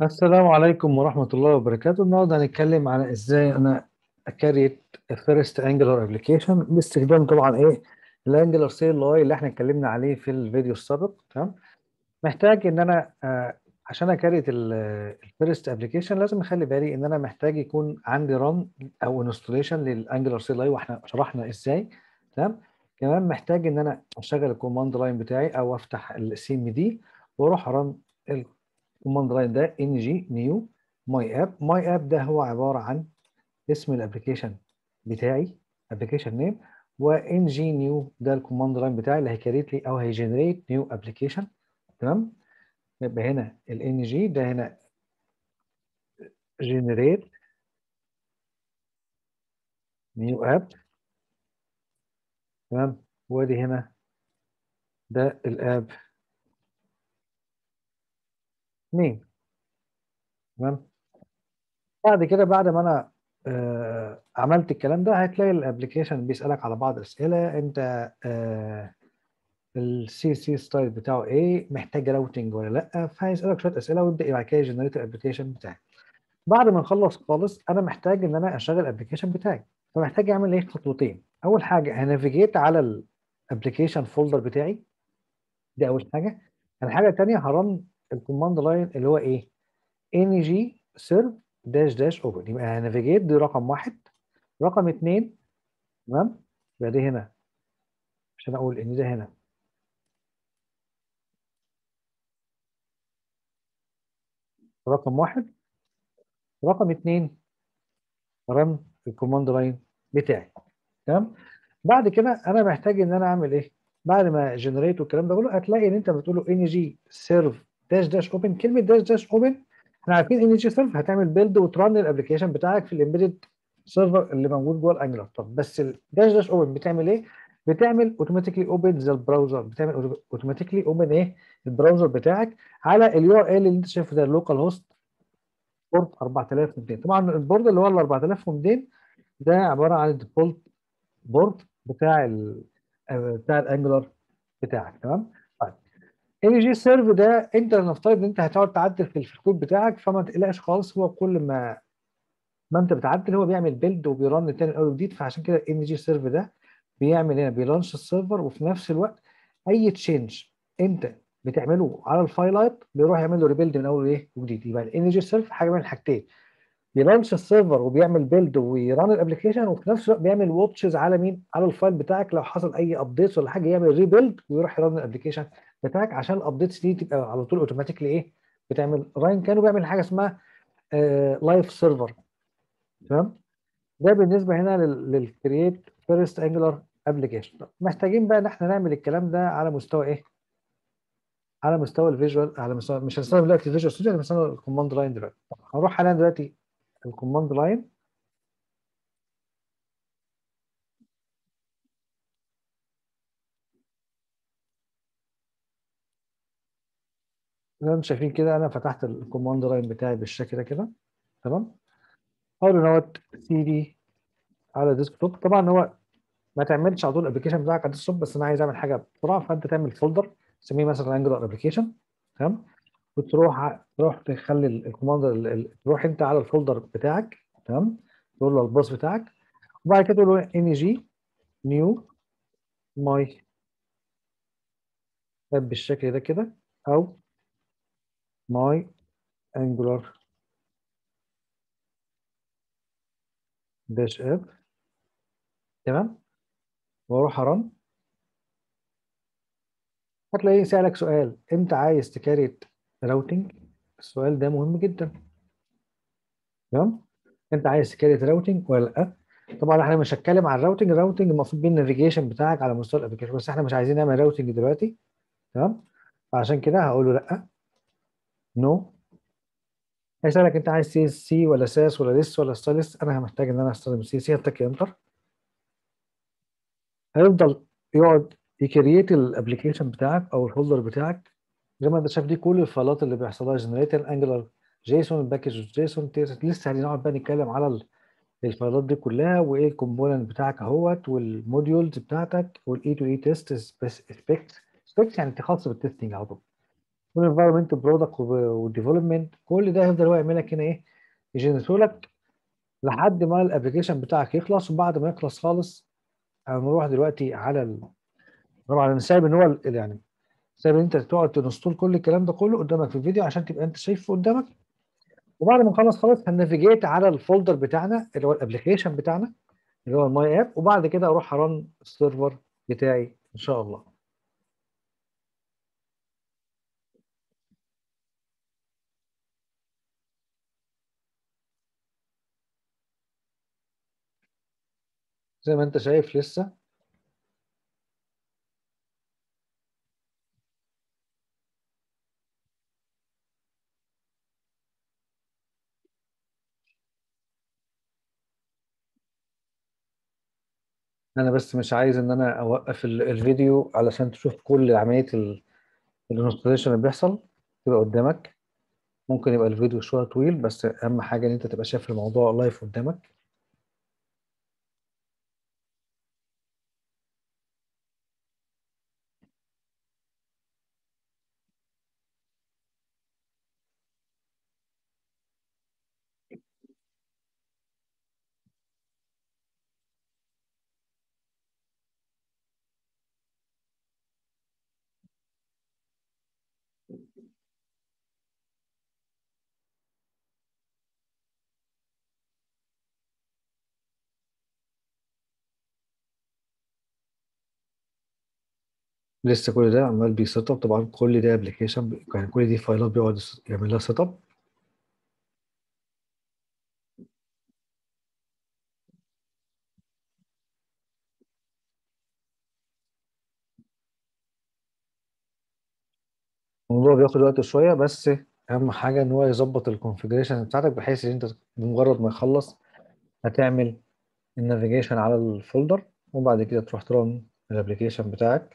السلام عليكم ورحمة الله وبركاته النهارده هنتكلم على ازاي انا اكريت الفيرست انجلر ابلكيشن باستخدام طبعا ايه الانجلر سيل لاي اللي احنا اتكلمنا عليه في الفيديو السابق تمام محتاج ان انا آه عشان اكريت الفيرست ابلكيشن لازم اخلي بالي ان انا محتاج يكون عندي ران او انستوليشن للانجلر سيل لاي واحنا شرحنا ازاي تمام كمان محتاج ان انا اشغل الكوماند لاين بتاعي او افتح السي ام دي واروح ران الكوماند لاين ده ان جي نيو ماي اب ماي اب ده هو عباره عن اسم الابلكيشن بتاعي ابلكيشن نيم وان جي نيو ده الكوماند لاين بتاعي اللي هيكريت لي او هيجنريت نيو ابلكيشن تمام يبقى هنا الان جي ده هنا جنريت نيو اب تمام وادي هنا ده الاب نيم تمام بعد كده بعد ما انا آه عملت الكلام ده هتلاقي الابلكيشن بيسالك على بعض الاسئله انت آه السي سي ستايل بتاعه ايه محتاج راوتنج ولا لا فهيسالك شويه اسئله ويبدا بعد كده يجنريت الابلكيشن بتاعك بعد ما نخلص خالص انا محتاج ان انا اشغل الابلكيشن بتاعي فمحتاج اعمل ايه خطوتين اول حاجه هنافيجيت على الابلكيشن فولدر بتاعي دي اول حاجه الحاجه الثانيه هرن الكوماند لاين اللي هو ايه ان جي سيرف داش داش اوبن يبقى هنافيجيت دي رقم واحد رقم اثنين تمام يبقى دي هنا عشان اقول ان ده هنا رقم واحد رقم اثنين رن الكوماند لاين بتاعي تمام بعد كده انا محتاج ان انا اعمل ايه بعد ما جنريت والكلام ده كله هتلاقي ان انت بتقول له ان جي سيرف داش داش اوبن كلمه داش داش اوبن احنا عارفين ان جي سيرف هتعمل بيلد وترن الابلكيشن بتاعك في الامبيدد سيرفر اللي موجود جوه الانجلر طب بس الداش داش اوبن بتعمل ايه؟ بتعمل اوتوماتيكلي اوبن زي البراوزر بتعمل اوتوماتيكلي اوبن ايه؟ البراوزر بتاعك على اليو ار ال اللي انت شايفه ده اللوكال هوست بورد 4200 طبعا البورد اللي هو ال 4200 ده عباره عن الديفولت بورد بتاع ال بتاع الانجلر بتاعك تمام؟ طيب ال جي سيرف ده انت نفترض ان انت هتقعد تعدل في الكود بتاعك فما تقلقش خالص هو كل ما ما انت بتعدل هو بيعمل بيلد وبيرن تاني اول جديد فعشان كده الان جي سيرف ده بيعمل هنا بيلانش السيرفر وفي نفس الوقت اي تشينج انت بتعمله على الفايلات بيروح يعمل له ريبيلد من اول ايه وجديد يبقى الان جي سيرف حاجه من الحاجتين بيلانش السيرفر وبيعمل بيلد ويران الابلكيشن وفي نفس الوقت بيعمل واتشز على مين على الفايل بتاعك لو حصل اي ابديتس ولا حاجه يعمل ريبيلد ويروح يران الابلكيشن بتاعك عشان الابديتس دي تبقى على طول اوتوماتيكلي ايه بتعمل راين كانوا بيعمل حاجه اسمها لايف سيرفر تمام ده بالنسبه هنا للكرييت فيرست انجلر ابلكيشن محتاجين بقى ان احنا نعمل الكلام ده على مستوى ايه على مستوى الفيجوال على مستوى مش هنستخدم دلوقتي الفيجوال ستوديو هنستخدم الكوماند لاين دلوقتي هنروح حاليا دلوقتي الكوماند لاين زي ما انتم شايفين كده انا فتحت الكوماند لاين بتاعي بالشكل ده كده تمام اقول له نوت سي دي على ديسكتوب طبعا هو ما تعملش على طول الابلكيشن بتاعك على الديسكتوب بس انا عايز اعمل حاجه بسرعه فانت تعمل فولدر تسميه مثلا انجلر ابلكيشن تمام وتروح تروح تخلي الكوماند تروح انت على الفولدر بتاعك تمام تقول له الباص بتاعك وبعد كده تقول له ان جي نيو ماي اب بالشكل ده كده او ماي انجلر داش اب تمام واروح ارن هتلاقيه سألك سؤال انت عايز تكريت راوتنج السؤال ده مهم جدا تمام انت عايز تكريت راوتنج ولا لا طبعا احنا مش هنتكلم عن الراوتنج الراوتنج المفروض بيه النافيجيشن بتاعك على مستوى الابلكيشن بس احنا مش عايزين نعمل راوتنج دلوقتي تمام فعشان كده هقول له لا نو هيسألك انت عايز سي اس سي ولا ساس ولا ليس ولا ستايلس انا محتاج ان انا استخدم سي سي هتك انتر هيفضل يقعد يكريت الابلكيشن بتاعك او الفولدر بتاعك زي ما انت شايف دي كل الفايلات اللي بيحصل لها جنريت الانجلر جيسون الباكج جيسون لسه هنقعد بقى نتكلم على الفايلات دي كلها وايه الكومبوننت بتاعك اهوت والموديولز بتاعتك والاي تو اي تيست سبيكس سبيكس يعني خاصه بالتستنج على طول والانفايرمنت برودكت والديفلوبمنت كل ده هيفضل هو يعمل لك هنا ايه يجنريته لك لحد ما الابلكيشن بتاعك يخلص وبعد ما يخلص خالص هنروح دلوقتي على ال... طبعا انا سايب ان هو ال- يعني سايب ان انت تقعد تنستول كل الكلام ده كله قدامك في الفيديو عشان تبقى انت شايفه قدامك وبعد ما نخلص خلاص هنافيجيت على الفولدر بتاعنا اللي هو الابلكيشن بتاعنا اللي هو الماي اب وبعد كده اروح ارن السيرفر بتاعي ان شاء الله زي ما انت شايف لسه انا بس مش عايز ان انا اوقف ال- الفيديو علشان تشوف كل عمليه الانستليشن اللي بيحصل تبقى قدامك ممكن يبقى الفيديو شويه طويل بس اهم حاجه ان انت تبقى شايف الموضوع لايف قدامك لسه كل ده عمال بيسيت اب طبعا كل ده ابلكيشن يعني كل دي فايلات بيقعد يعمل لها سيت اب الموضوع بياخد وقت شويه بس اهم حاجه ان هو يظبط الكونفيجريشن بتاعتك بحيث ان انت بمجرد ما يخلص هتعمل النافيجيشن على الفولدر وبعد كده تروح ترن الابلكيشن بتاعك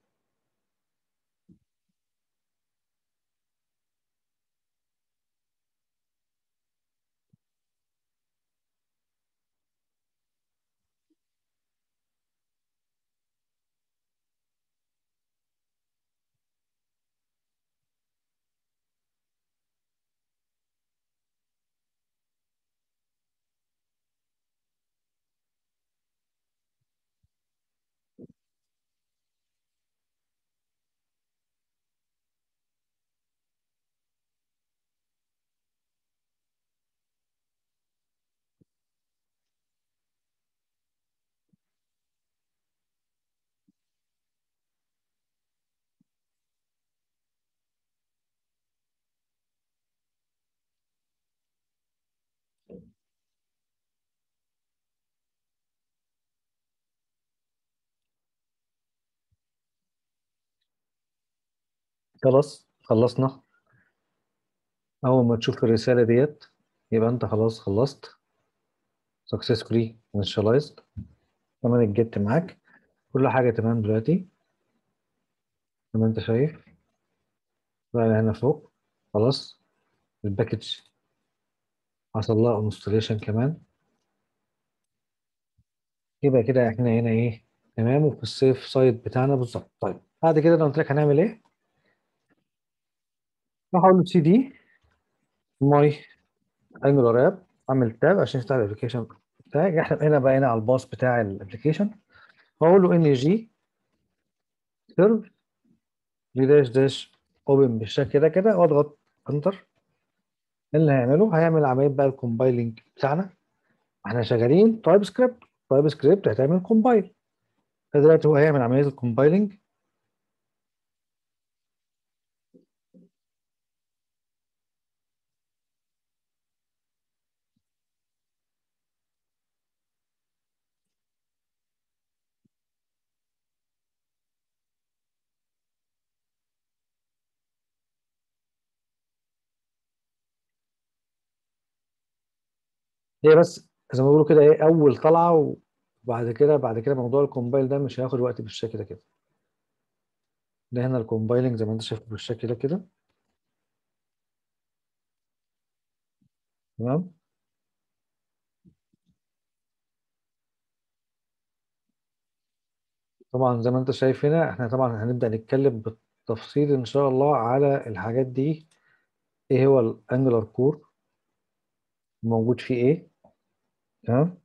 خلاص خلصنا اول ما تشوف الرساله ديت يبقى انت خلاص خلصت successfully initialized كمان الجيت معاك كل حاجه تمام دلوقتي زي ما انت شايف بقى هنا فوق خلاص الباكج حصل لها انستليشن كمان يبقى كده احنا هنا ايه تمام وفي السيف سايد بتاعنا بالظبط طيب بعد كده انا قلت لك هنعمل ايه راح اقول له سي دي ماي انجلر اب اعمل تاب عشان يفتح الابلكيشن بتاعي احنا هنا بقى هنا على الباص بتاع الابلكيشن واقول له ان جي سيرف جي داش داش اوبن بالشكل كده كده واضغط انتر اللي هيعمله هيعمل عمليه بقى الكومبايلنج بتاعنا احنا شغالين تايب سكريبت تايب سكريبت هتعمل كومبايل فدلوقتي هو هيعمل عمليه الكومبايلنج هي بس زي ما بيقولوا كده ايه اول طلعه وبعد كده بعد كده موضوع الكومبايل ده مش هياخد وقت بالشكل ده كده ده هنا الكومبايلنج زي ما انت شايف بالشكل ده كده تمام طبعا زي ما انت شايف هنا احنا طبعا هنبدا نتكلم تفصيل ان شاء الله على الحاجات دي ايه هو الانجلر كور موجود فيه ايه تمام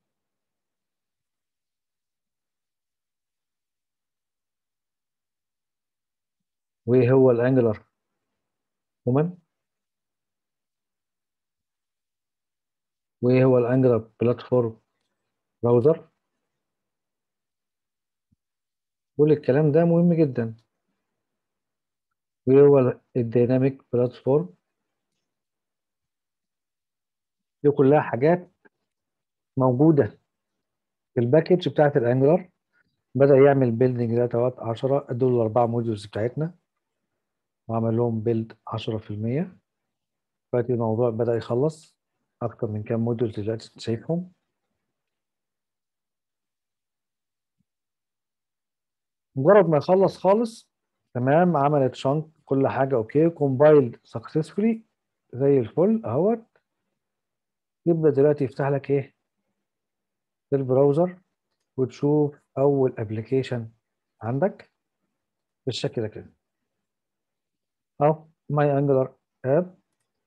وايه هو الانجلر ومن وايه هو الانجلر بلاتفورم براوزر كل الكلام ده مهم جدا وايه هو الديناميك بلاتفورم دي كلها حاجات موجوده في الباكج بتاعت الانجلر بدأ يعمل بيلدنج داتا 10 دول الاربعه موديولز بتاعتنا وعمل لهم بيلد 10% دلوقتي الموضوع بدأ يخلص اكتر من كام موديول دلوقتي شايفهم مجرد ما يخلص خالص تمام عملت شنك كل حاجه اوكي كومبايلد سكسسفولي زي الفل اهوت يبدا دلوقتي يفتح لك ايه في البراوزر وتشوف اول ابلكيشن عندك بالشكل ده كده اهو ماي انجلر اب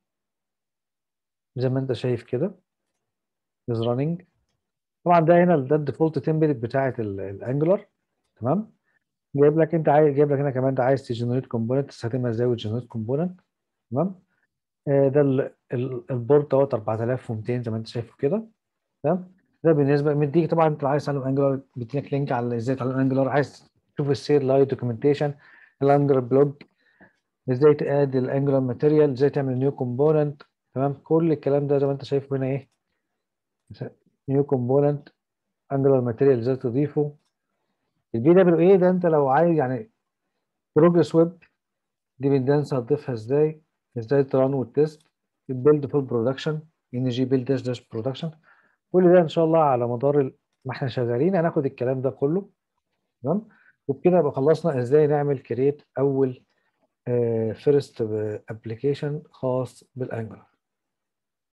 زي ما انت شايف كده is running طبعا ده هنا ده الديفولت تمبلت بتاعه الانجلر تمام جايب لك انت عايز جايب لك هنا كمان انت عايز تجنريت كومبوننت تستخدمها ازاي وتجنريت كومبوننت تمام آه ده البورت اهوت 4200 زي ما انت شايفه كده تمام ده بالنسبه مديك طبعا انت عايز تعلم انجلر بيديك لينك على ازاي تعلم انجلر عايز تشوف السير لايت دوكيومنتيشن الانجلر بلوج ازاي تاد الانجلر ماتيريال ازاي تعمل نيو كومبوننت تمام كل الكلام ده زي ما انت شايفه هنا ايه نيو كومبوننت انجلر ماتيريال ازاي تضيفه البي دبليو اي ده انت لو عايز يعني بروجرس ويب ديبندنس هتضيفها ازاي ازاي تران والتست البيلد فول برودكشن ان جي بيلد داش داش برودكشن كل ده ان شاء الله على مدار ما احنا شغالين هناخد الكلام ده كله تمام وبكده يبقى خلصنا ازاي نعمل كريت اول فيرست ابلكيشن خاص بالانجلر